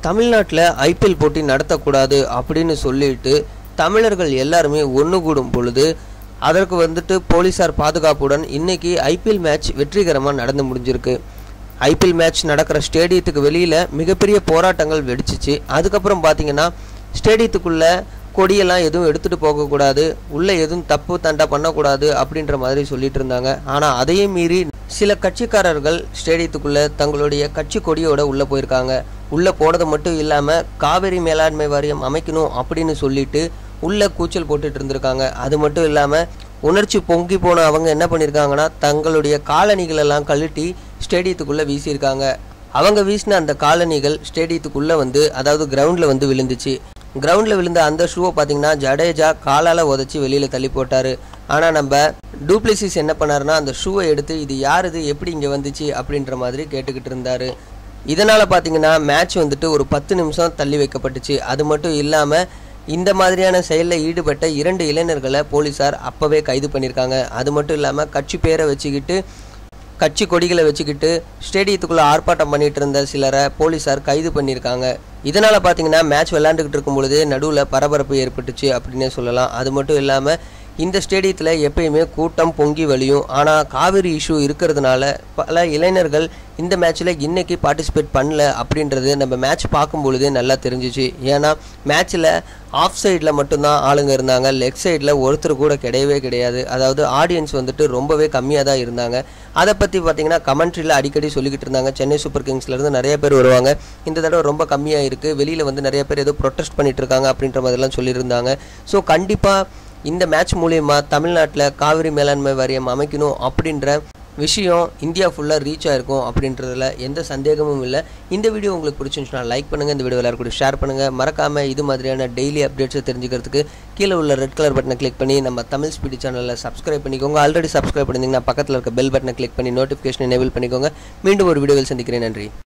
தமிழ்நாட்டில் ஐபிஎல் போட்டி நடத்தக்கூடாது அப்படின்னு சொல்லிட்டு தமிழர்கள் எல்லாருமே ஒன்று கூடும் பொழுது அதற்கு வந்துட்டு போலீஸார் பாதுகாப்புடன் இன்னைக்கு ஐபிஎல் மேட்ச் வெற்றிகரமாக நடந்து முடிஞ்சிருக்கு ஐபிஎல் மேட்ச் நடக்கிற ஸ்டேடியத்துக்கு வெளியில் மிகப்பெரிய போராட்டங்கள் வெடிச்சிச்சு அதுக்கப்புறம் பார்த்தீங்கன்னா ஸ்டேடியத்துக்குள்ளே கொடியெல்லாம் எதுவும் எடுத்துகிட்டு போகக்கூடாது உள்ளே எதுவும் தப்பு தண்டா பண்ணக்கூடாது அப்படின்ற மாதிரி சொல்லிட்டு இருந்தாங்க ஆனால் அதையும் மீறி சில கட்சிக்காரர்கள் ஸ்டேடியத்துக்குள்ளே தங்களுடைய கட்சி கொடியோட உள்ளே போயிருக்காங்க உள்ளே போனது மட்டும் இல்லாமல் காவிரி மேலாண்மை வாரியம் அமைக்கணும் அப்படின்னு சொல்லிட்டு உள்ளே கூச்சல் போட்டுட்டு இருந்திருக்காங்க அது மட்டும் இல்லாமல் உணர்ச்சி பொங்கி போன அவங்க என்ன பண்ணியிருக்காங்கன்னா தங்களுடைய காலணிகளெல்லாம் கழட்டி ஸ்டேடியத்துக்குள்ளே வீசியிருக்காங்க அவங்க வீசின அந்த காலணிகள் ஸ்டேடியத்துக்குள்ளே வந்து அதாவது கிரவுண்டில் வந்து விழுந்துச்சு கிரவுண்டில் விழுந்த அந்த ஷூவை பார்த்தீங்கன்னா ஜடேஜா காலால் உதச்சி வெளியில் தள்ளி போட்டார் ஆனால் நம்ம டூப்ளிசிஸ் என்ன பண்ணாருன்னா அந்த ஷூவை எடுத்து இது யார் இது எப்படி இங்கே வந்துச்சு அப்படின்ற மாதிரி கேட்டுக்கிட்டு இருந்தார் இதனால் பார்த்தீங்கன்னா மேட்ச் வந்துட்டு ஒரு பத்து நிமிஷம் தள்ளி வைக்கப்பட்டுச்சு அது மட்டும் இல்லாமல் இந்த மாதிரியான செயலில் ஈடுபட்ட இரண்டு இளைஞர்களை போலீஸார் அப்போவே கைது பண்ணியிருக்காங்க அது மட்டும் இல்லாமல் கட்சி பேரை வச்சுக்கிட்டு கட்சி கொடிகளை வச்சுக்கிட்டு ஸ்டேடியத்துக்குள்ளே ஆர்ப்பாட்டம் பண்ணிட்டு இருந்த சிலரை போலீஸார் கைது பண்ணியிருக்காங்க இதனால் பார்த்தீங்கன்னா மேட்ச் விளையாண்டுக்கிட்டு இருக்கும் பொழுது நடுவில் பரபரப்பு ஏற்பட்டுச்சு அப்படின்னே சொல்லலாம் அது மட்டும் இல்லாமல் இந்த ஸ்டேடியத்தில் எப்பயுமே கூட்டம் பொங்கி வழியும் ஆனால் காவிரி இஷ்யூ இருக்கிறதுனால பல இளைஞர்கள் இந்த மேட்ச்சில் இன்னைக்கு பார்ட்டிசிபேட் பண்ணல அப்படின்றது நம்ம மேட்ச் பார்க்கும் பொழுதே நல்லா தெரிஞ்சிச்சு ஏன்னா மேட்ச்சில் ஆஃப் சைடில் மட்டும்தான் ஆளுங்க இருந்தாங்க லெக் சைடில் ஒருத்தர் கூட கிடையவே கிடையாது அதாவது ஆடியன்ஸ் வந்துட்டு ரொம்பவே கம்மியாக தான் இருந்தாங்க அதை பற்றி பார்த்தீங்கன்னா கமெண்ட்ரியில் அடிக்கடி சொல்லிக்கிட்டு இருந்தாங்க சென்னை சூப்பர் கிங்ஸ்லேருந்து நிறைய பேர் வருவாங்க இந்த தடவை ரொம்ப கம்மியாக இருக்குது வெளியில் வந்து நிறைய பேர் ஏதோ ப்ரொட்டஸ்ட் பண்ணிட்டு இருக்காங்க அப்படின்ற மாதிரிலாம் சொல்லியிருந்தாங்க ஸோ கண்டிப்பாக இந்த மேட்ச் மூலயமா தமிழ்நாட்டில் காவிரி மேலாண்மை வாரியம் அமைக்கணும் அப்படின்ற விஷயம் இந்தியா ஃபுல்லாக ரீச் ஆயிருக்கும் அப்படின்றதுல எந்த சந்தேகமும் இல்லை இந்த வீடியோ உங்களுக்கு பிடிச்சிருந்துச்சுன்னா லைக் பண்ணுங்கள் இந்த வீடியோ எல்லாரும் கூட ஷேர் பண்ணுங்கள் மறக்காமல் இது மாதிரியான டெய்லி அப்டேட்ஸை தெரிஞ்சுக்கிறதுக்கு கீழே உள்ள ரெட் கலர் பட்டனை கிளிக் பண்ணி நம்ம தமிழ் ஸ்பீடி சேனலில் சப்ஸ்கிரைப் பண்ணிக்கோங்க ஆல்ரெடி சப்ஸ்கிரைப் பண்ணியிருந்தீங்கன்னா பக்கத்தில் இருக்க பெல் பட்டனை கிளிக் பண்ணி நோட்டிஃபிகேஷன் எனேபிள் பண்ணிக்கோங்க மீண்டும் ஒரு வீடியோவில் சந்திக்கிறேன் நன்றி